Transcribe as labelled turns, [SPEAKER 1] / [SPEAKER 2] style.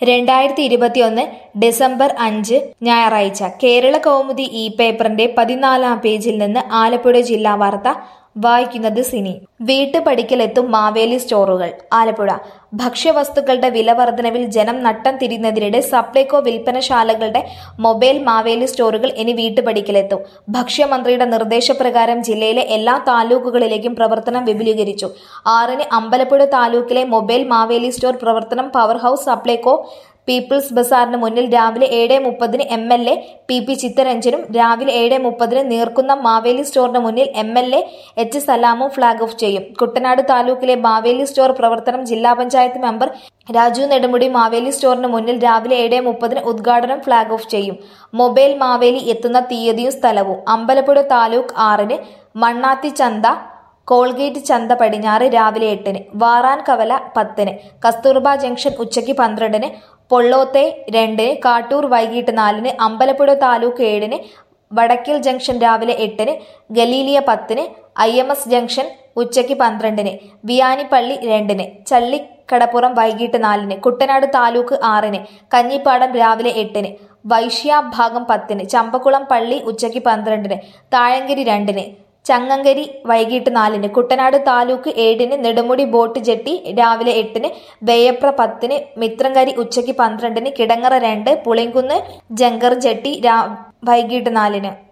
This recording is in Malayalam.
[SPEAKER 1] രണ്ടായിരത്തി ഇരുപത്തിയൊന്ന് ഡിസംബർ അഞ്ച് ഞായറാഴ്ച കേരള കൗമുദി ഇ പേപ്പറിന്റെ പതിനാലാം പേജിൽ നിന്ന് ആലപ്പുഴ ജില്ലാ വാർത്ത വായിക്കുന്നത് സിനി വീട്ടുപടിക്കലെത്തും മാവേലി സ്റ്റോറുകൾ ആലപ്പുഴ ഭക്ഷ്യവസ്തുക്കളുടെ വില വർധനവിൽ ജനം നട്ടം തിരിയുന്നതിനിടെ സപ്ലൈകോ വിൽപ്പനശാലകളുടെ മൊബൈൽ മാവേലി സ്റ്റോറുകൾ ഇനി വീട്ടുപടിക്കലെത്തും ഭക്ഷ്യമന്ത്രിയുടെ നിർദ്ദേശപ്രകാരം ജില്ലയിലെ എല്ലാ താലൂക്കുകളിലേക്കും പ്രവർത്തനം വിപുലീകരിച്ചു ആറിന് അമ്പലപ്പുഴ താലൂക്കിലെ മൊബൈൽ മാവേലി സ്റ്റോർ പ്രവർത്തനം പവർ ഹൌസ് സപ്ലൈകോ പീപ്പിൾസ് ബസാറിന് മുന്നിൽ രാവിലെ ഏഴ് മുപ്പതിന് M L A P P ചിത്തരഞ്ജനും രാവിലെ ഏഴ് മുപ്പതിന് നീർക്കുന്നം മാവേലി സ്റ്റോറിന് മുന്നിൽ എം എൽ എ എച്ച് സലാമും ഫ്ളാഗ് ഓഫ് ചെയ്യും കുട്ടനാട് താലൂക്കിലെ മാവേലി സ്റ്റോർ പ്രവർത്തനം ജില്ലാ പഞ്ചായത്ത് മെമ്പർ രാജു നെടുമുടി മാവേലി സ്റ്റോറിന് മുന്നിൽ രാവിലെ ഏഴ് മുപ്പതിന് ഉദ്ഘാടനം ഫ്ളാഗ് ഓഫ് ചെയ്യും മൊബൈൽ മാവേലി എത്തുന്ന തീയതിയും സ്ഥലവും അമ്പലപ്പുഴ താലൂക്ക് ആറിന് മണ്ണാത്തി ചന്ത കോൾഗേറ്റ് ചന്ത പടിഞ്ഞാറ് രാവിലെ എട്ടിന് വാറാൻ കവല പത്തിന് കസ്തൂർബ ജംഗ്ഷൻ ഉച്ചയ്ക്ക് പന്ത്രണ്ടിന് പൊള്ളോത്തെ രണ്ടിന് കാട്ടൂർ വൈകിട്ട് നാലിന് അമ്പലപ്പുഴ താലൂക്ക് ഏഴിന് വടക്കൽ ജംഗ്ഷൻ രാവിലെ എട്ടിന് ഗലീലിയ പത്തിന് ഐ എം എസ് ജംഗ്ഷൻ ഉച്ചയ്ക്ക് പന്ത്രണ്ടിന് വിയാനിപ്പള്ളി രണ്ടിന് ചള്ളിക്കടപ്പുറം വൈകിട്ട് നാലിന് കുട്ടനാട് താലൂക്ക് ആറിന് കഞ്ഞിപ്പാടം രാവിലെ എട്ടിന് വൈശ്യ ഭാഗം പത്തിന് ചമ്പക്കുളം പള്ളി ഉച്ചയ്ക്ക് പന്ത്രണ്ടിന് താഴങ്കരി രണ്ടിന് ചങ്ങങ്കരി വൈകിട്ട് നാലിന് കുട്ടനാട് താലൂക്ക് ഏഴിന് നെടുമുടി ബോട്ട് ജെട്ടി രാവിലെ എട്ടിന് വേയപ്ര പത്തിന് മിത്രങ്കരി ഉച്ചയ്ക്ക് പന്ത്രണ്ടിന് കിടങ്ങറ രണ്ട് പുളിങ്കുന്ന് ജങ്കർ ജെട്ടി രാ വൈകിട്ട് നാലിന്